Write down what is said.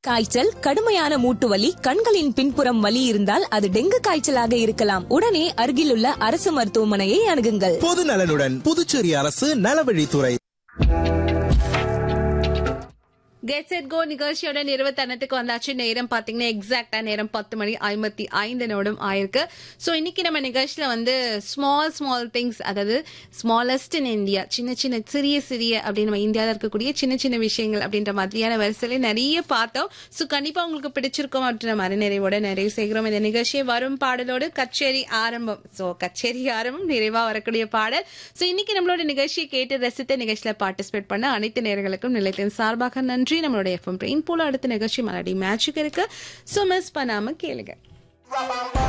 காய்ச்சல் கடுமையான மூட்டு வலி கண்களின் பின்புறம் வலி இருந்தால் அது டெங்கு காய்ச்சலாக இருக்கலாம் உடனே அருகிலுள்ள அரசு மருத்துவமனையை அணுகுங்கள் பொது நலனுடன் புதுச்சேரி அரசு நலவழித்துறை கெட் செட் கோ நிகழ்ச்சியோட நிறுவத்தனத்துக்கு வந்தாச்சு நேரம் பாத்தீங்கன்னா எக்ஸாக்டா நேரம் பத்து மணி ஐம்பத்தி ஐந்து நிமிடம் ஆயிருக்கு ஸோ இன்னைக்கு நம்ம நிகழ்ச்சியில வந்து ஸ்மால் ஸ்மால் திங்ஸ் அதாவது ஸ்மாலஸ்ட் இன் இந்தியா சின்ன சின்ன சிறிய சிறிய அப்படின்னு நம்ம இந்தியாவில் இருக்கக்கூடிய சின்ன சின்ன விஷயங்கள் அப்படின்ற மாதிரியான வரிசையில நிறைய பார்த்தோம் ஸோ கண்டிப்பா உங்களுக்கு பிடிச்சிருக்கும் அப்படின்ற மாதிரி நிறைவோட நிறைவு செய்கிறோம் இந்த நிகழ்ச்சியை வரும் பாடலோடு கச்சேரி ஆரம்பம் ஸோ கச்சேரி ஆரம்பம் நிறைவா வரக்கூடிய பாடல் ஸோ இன்னைக்கு நம்மளோட நிகழ்ச்சியை கேட்டு ரசித்த நிகழ்ச்சியில பார்ட்டிசிபேட் பண்ண அனைத்து நேர்களுக்கும் நிலையத்தின் சார்பாக நன்றி நம்மளோட எஃப்எம் ட்ரெயின் போல அடுத்த நிகழ்ச்சி மலடி மேட்சுக்கு இருக்கு ஸோ மிஸ் பண்ணாம கேளுங்க